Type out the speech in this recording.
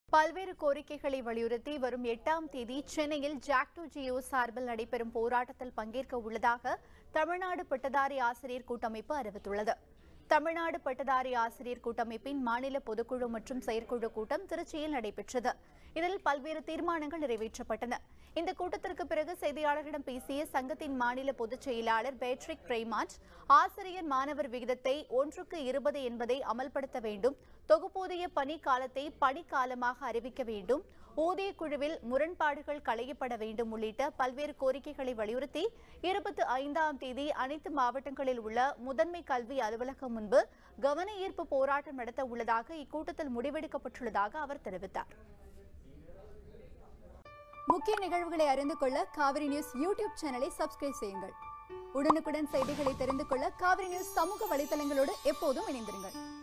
பல்வேறு கோரிக்கைகளை வலியுறுத்தி வரும் எட்டாம் தேதி சென்னையில் ஜாக்டோ ஜியோ சார்பில் நடைபெறும் போராட்டத்தில் பங்கேற்க உள்ளதாக தமிழ்நாடு பட்டதாரி ஆசிரியர் கூட்டமைப்பு அறிவித்துள்ளது தமிழ்நாடு பட்டதாரி ஆசிரியர் கூட்டமைப்பின் மாநில பொதுக்குழு மற்றும் செயற்குழு கூட்டம் திருச்சியில் நடைபெற்றது இதில் பல்வேறு தீர்மானங்கள் நிறைவேற்றப்பட்டன இந்த கூட்டத்திற்கு பிறகு செய்தியாளர்களிடம் பேசிய சங்கத்தின் மாநில பொதுச் செயலாளர் பேட்ரிக் பிரைமாட் ஆசிரியர் மாணவர் விகிதத்தை ஒன்றுக்கு இருபது என்பதை அமல்படுத்த வேண்டும் தொகுப்பூதிய பணி காலத்தை பணிக்காலமாக அறிவிக்க வேண்டும் ஊதிய குழுவில் முரண்பாடுகள் களையப்பட வேண்டும் உள்ளிட்ட பல்வேறு கோரிக்கைகளை வலியுறுத்தி இருபத்தி ஐந்தாம் தேதி அனைத்து மாவட்டங்களில் உள்ள முதன்மை கல்வி அலுவலகம் முன்பு கவன ஈர்ப்பு போராட்டம் நடத்த உள்ளதாக இக்கூட்டத்தில் முடிவெடுக்கப்பட்டுள்ளதாக அவர் தெரிவித்தார் முக்கிய நிகழ்வுகளை அறிந்து கொள்ள காவிரி நியூஸ் யூடியூப் சேனலை சப்ஸ்கிரைப் செய்யுங்கள் உடனுக்குடன் செய்திகளை தெரிந்து கொள்ள காவிரி நியூஸ் சமூக வலைதளங்களோடு எப்போதும் இணைந்திருங்கள்